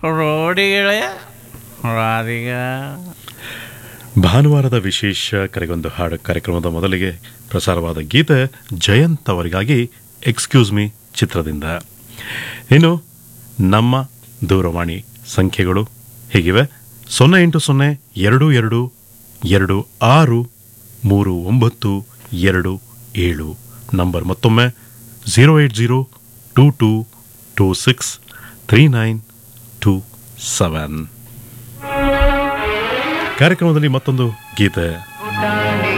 ರೋಡಿಗಳೇ ರಾಧಿಗ ಭಾನುವಾರದ ವಿಶೇಷ ಕರೆಗೊಂದು ಹಾಡು ಕಾರ್ಯಕ್ರಮದ ಮೊದಲಿಗೆ ಪ್ರಸಾರವಾದ ಗೀತೆ ಜಯಂತ್ ಅವರಿಗಾಗಿ ಎಕ್ಸ್ಕ್ಯೂಸ್ ಮೀ ಚಿತ್ರದಿಂದ ಇನ್ನು ನಮ್ಮ ದೂರವಾಣಿ ಸಂಖ್ಯೆಗಳು ಹೀಗಿವೆ ಸೊನ್ನೆ ಎಂಟು ಸೊನ್ನೆ ಎರಡು ಎರಡು ಎರಡು ಆರು ಮೂರು ಒಂಬತ್ತು ಎರಡು ಏಳು ನಂಬರ್ ಮತ್ತೊಮ್ಮೆ zero eight zero two two two six three nine two seven ಕಾರ್ಯಕ್ರಮದಲ್ಲಿ ಮತ್ತೊಂದು ಗೀತೆ ಪುಟಾಣಿ